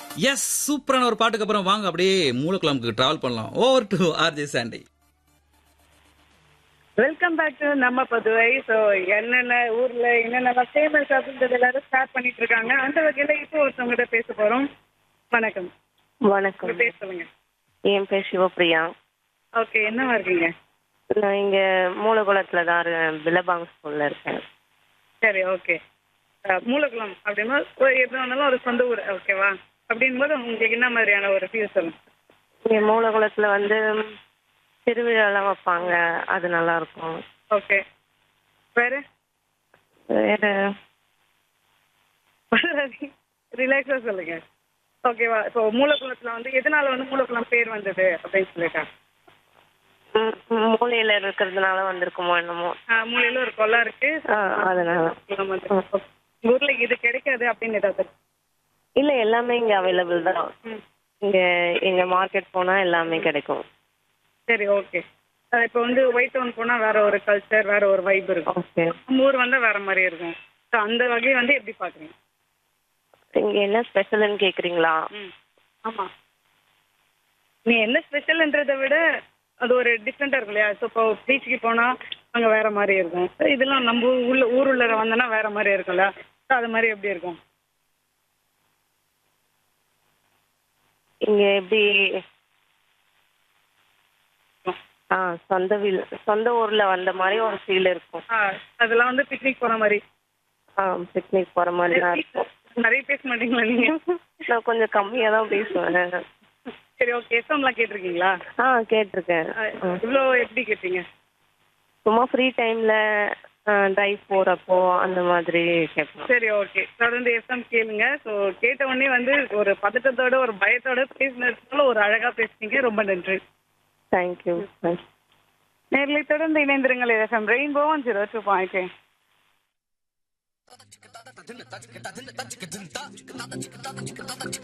S சூப்பரான ஒரு பாட்டுக்கு அப்புறம் வாங்க அப்படியே மூலக்குளம்க்கு டிராவல் பண்ணலாம் over to RJ Sandy welcome back to நம்ம புதுவை ஸோ என்னென்ன ஊர்ல என்னென்ன ஃபேமஸ் அப்படின்றது எல்லாரும் ஸ்டார்ட் பண்ணிட்டு இருக்காங்க அந்த வகையில இப்போ ஒருத்தவங்ககிட்ட பேச போறோம் வணக்கம் வணக்கம் உங்க பேர் சொல்லுங்க என் பேர் சிவபிரியா ஓகே என்னவா இருக்கீங்க நான் இங்க மூலகுளத்துல தான் இருக்கேன் பிலபாங் ஸ்கூல்ல இருக்கேன் சரி ஓகே மூலகுளம் அப்படின்னா ஒரு எது வந்தாலும் ஒரு சொந்த ஊர் ஓகேவா அப்படிங்கும்போது உங்களுக்கு என்ன மாதிரியான ஒரு ஃபீல் சொல்லுங்க இங்க மூலகுளத்துல வந்து திருவிழாலாம் வைப்பாங்க அது நல்லா இருக்கும் ஓகே வேற வேற ரிலாக்ஸா சொல்லுங்க ஓகேவா இப்போ மூலகுளத்துல வந்து எதனால வந்து மூலகுளம் பேர் வந்தது அப்படின்னு சொல்லிட்டா ம், ம், மூலையில இருக்கிறதுனால வந்திருக்குமோ என்னமோ ஆஹ் மூலையில ஒரு கொல்லம் இருக்கு ஆ, அதனால நம்ம வந்து உங்க ஊர்ல இது கிடைக்காது அப்படின்னு ஏதாவது இல்ல எல்லாமே இங்க அவைலபிள் தான் ம். இங்க எங்க மார்க்கெட் போனா எல்லாமே கிடைக்கும் சரி ஓகே இப்போ வந்து ஒயிட் டவுன் போனா வேற ஒரு கல்ச்சர் வேற ஒரு வைப் இருக்கும் ஓகே நம்ம ஊர் வந்தா வேற மாதிரி இருக்கும் ஸோ அந்த வகையை வந்து எப்படி பாக்குறீங்க இங்க என்ன ஸ்பெஷல்னு கேக்குறீங்களா ம் ஆமா நீ என்ன ஸ்பெஷல்ன்றதை விட அது ஒரு டிஃப்ரெண்டா இருக்கும் இல்லையா ஸோ இப்போ பீச்சுக்கு போனா அங்க வேற மாதிரி இருக்கும் So இதெல்லாம் நம்ம உள்ள ஊர் உள்ள வந்தோன்னா வேற மாதிரி இருக்கும்ல ஸோ அது மாதிரி எப்படி இருக்கும் இங்க எப்படி ஆ சொந்த வீல் சொந்த ஊர்ல வந்த மாதிரி ஒரு ஃபீல் இருக்கும் ஆ அதெல்லாம் வந்து பிக்னிக் போற மாதிரி ஆ பிக்னிக் போற மாதிரி தான் இருக்கும் நிறைய பேச மாட்டீங்களா நீங்க நான் கொஞ்சம் கம்மியா தான் பேசுவேன் சரி ஓகே எஸ்எம்லாம் கேட்டிருக்கீங்களா ஆ கேட்டிருக்கேன் ஆ. இவ்வளோ எப்படி கேட்டீங்க சும்மா ஃப்ரீ டைம்ல டிரைவ் போறப்போ அந்த மாதிரி கேட்பேன் சரி ஓகே தொடர்ந்து எஸ்எம் கேளுங்க ஸோ கேட்ட உடனே வந்து ஒரு பதட்டத்தோட ஒரு பயத்தோட பேசினதுனால ஒரு அழகா பேசுனீங்க ரொம்ப நன்றி தேங்க்யூ நேர்களை தொடர்ந்து இணைந்திருங்கள் FM rainbow zero two point